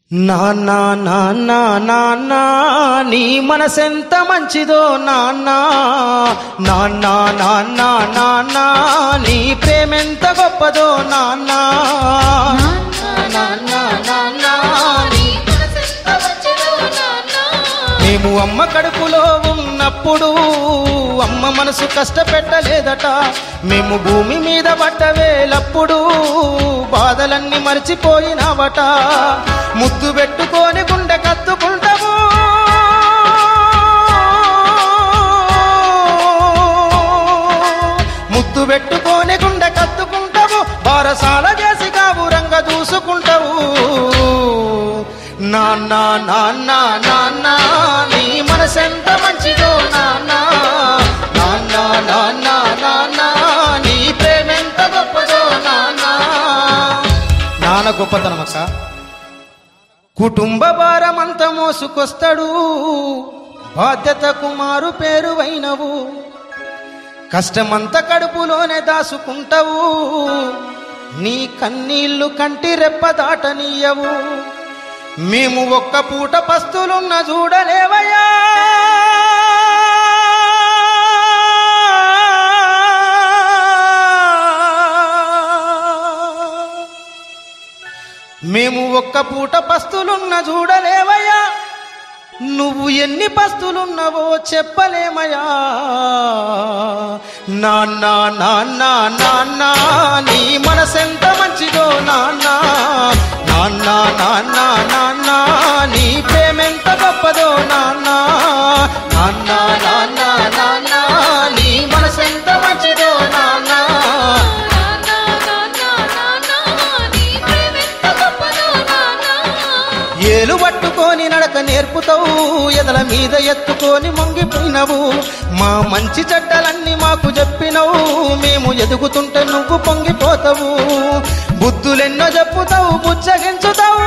నాన్న నాన్న నాన్న నీ మనసెంత మంచిదో నాన్న నాన్న నాన్న నాన్న నీ ప్రేమెంత గొప్పదో నాన్న నాన్న నాన్న నీ మేము అమ్మ కడుపులో ఉన్నప్పుడు అమ్మ మనసు కష్టపెట్టలేదట మేము భూమి మీద పడ్డవేలప్పుడు బాధలన్నీ మర్చిపోయినావట ముద్దు పెట్టుకొని గుండె కత్తుకుంటాము ముద్దు పెట్టుకొని గుండె కత్తుకుంటావు బారసాల చేసి కావురంగ చూసుకుంటావు నాన్న నాన్న నాన్న నీ మనసెంత మంచిదో నాన్న నాన్న నాన్న నాన్న నీ ప్రేమెంత గొప్పదో నాన్న నాన్న గొప్పతనం అక్క కుటుంబ భారమంత మోసుకొస్తాడు బాధ్యత కుమారు పేరువైనవు కష్టమంత కడుపులోనే దాసుకుంటావు నీ కన్నీళ్లు కంటి రెప్ప దాటనీయవు మేము ఒక్క పూట పస్తులున్న చూడలేవయ్యా మేము ఒక్క పూట పస్తులున్న చూడలేవయ్యా నువ్వు ఎన్ని పస్తులున్నావో చెప్పలేమయా నాన్న నాన్న నాన్న నీ మనసెంత మంచిదో నాన్న నాన్న నాన్న నాన్న నీ ప్రేమెంత గొప్పదో నాన్న నాన్న నాన్న నాన్న నీ మనసెంత మంచిదో నాన్న ఏలు పట్టుకొని నడక నేర్పుతావు ఎదల మీద ఎత్తుకొని మొంగిపోయినవు మా మంచి చెడ్డలన్నీ మాకు చెప్పినవు మేము ఎదుగుతుంటే నువ్వు పొంగిపోతావు బుద్ధులెన్నో చెప్పుతావు బుచ్చగించుతావు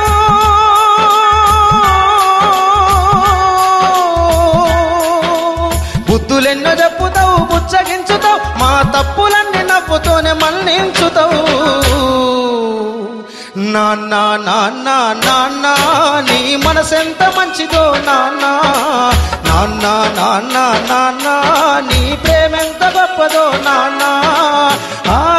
బుద్ధులెన్నో చెప్పుతావు బుచ్చగించుతావు మా తప్పులన్నీ నవ్వుతోనే మన్నించుతావు నాన్న నాన్న నాన్న నీ మనసెంత మంచిదో నాన్న నాన్న నాన్న నాన్న నీ ప్రేమెంత గొప్పదో నాన్న ఆ